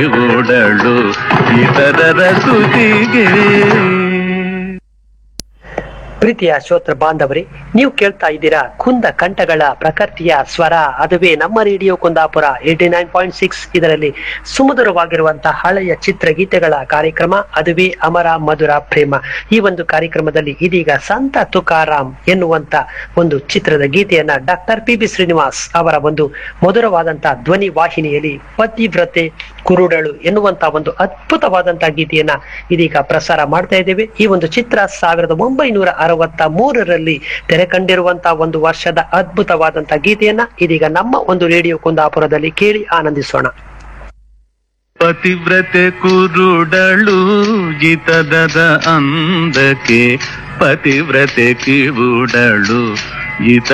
ಓಡಳು ಇತರರ ಸುದಿಗೆ ಪ್ರೀತಿಯ ಶ್ರೋತೃ ಬಾಂಧವರೇ ನೀವು ಕೇಳ್ತಾ ಇದ್ದೀರಾ ಕುಂದ ಕಂಠಗಳ ಪ್ರಕೃತಿಯ ಸ್ವರ ಅದುವೇ ನಮ್ಮ radio Kundapura eighty nine point six ಇದರಲ್ಲಿ ಸುಮಧುರವಾಗಿರುವಂತಹ ಹಳೆಯ ಚಿತ್ರಗೀತೆಗಳ ಕಾರ್ಯಕ್ರಮ ಅದುವೇ ಅಮರ ಮಧುರ ಪ್ರೇಮ ಈ ಒಂದು ಕಾರ್ಯಕ್ರಮದಲ್ಲಿ ಇದೀಗ ಸಂತ ತುಕಾರಾಮ್ ಎನ್ನುವಂತ ಒಂದು ಚಿತ್ರದ ಗೀತೆಯನ್ನ ಡಾಕ್ಟರ್ ಪಿ ಬಿ ಶ್ರೀನಿವಾಸ್ ಅವರ ಒಂದು ಮಧುರವಾದಂತಹ ಧ್ವನಿ ವಾಹಿನಿಯಲ್ಲಿ ಪತಿವ್ರತೆ ಕುರುಡಳು ಎನ್ನುವಂತ ಒಂದು ಅದ್ಭುತವಾದಂತಹ ಗೀತೆಯನ್ನ ಇದೀಗ ಪ್ರಸಾರ ಮಾಡ್ತಾ ಇದ್ದೇವೆ ಈ ಒಂದು ಚಿತ್ರ ಸಾವಿರದ ಒಂಬೈನೂರ ಅರವತ್ತ ಮೂರರಲ್ಲಿ ತೆರೆ ಕಂಡಿರುವಂತಹ ಒಂದು ವರ್ಷದ ಅದ್ಭುತವಾದಂತಹ ಗೀತೆಯನ್ನ ಇದೀಗ ನಮ್ಮ ಒಂದು ರೇಡಿಯೋ ಕುಂದಾಪುರದಲ್ಲಿ ಕೇಳಿ ಆನಂದಿಸೋಣ ಪತಿವ್ರತೆ ಕುರುಡಳು ಗಿತದದ ಅಂದಕ್ಕೆ ಪತಿವ್ರತೆ ಕಿವುಡಳು ಇತ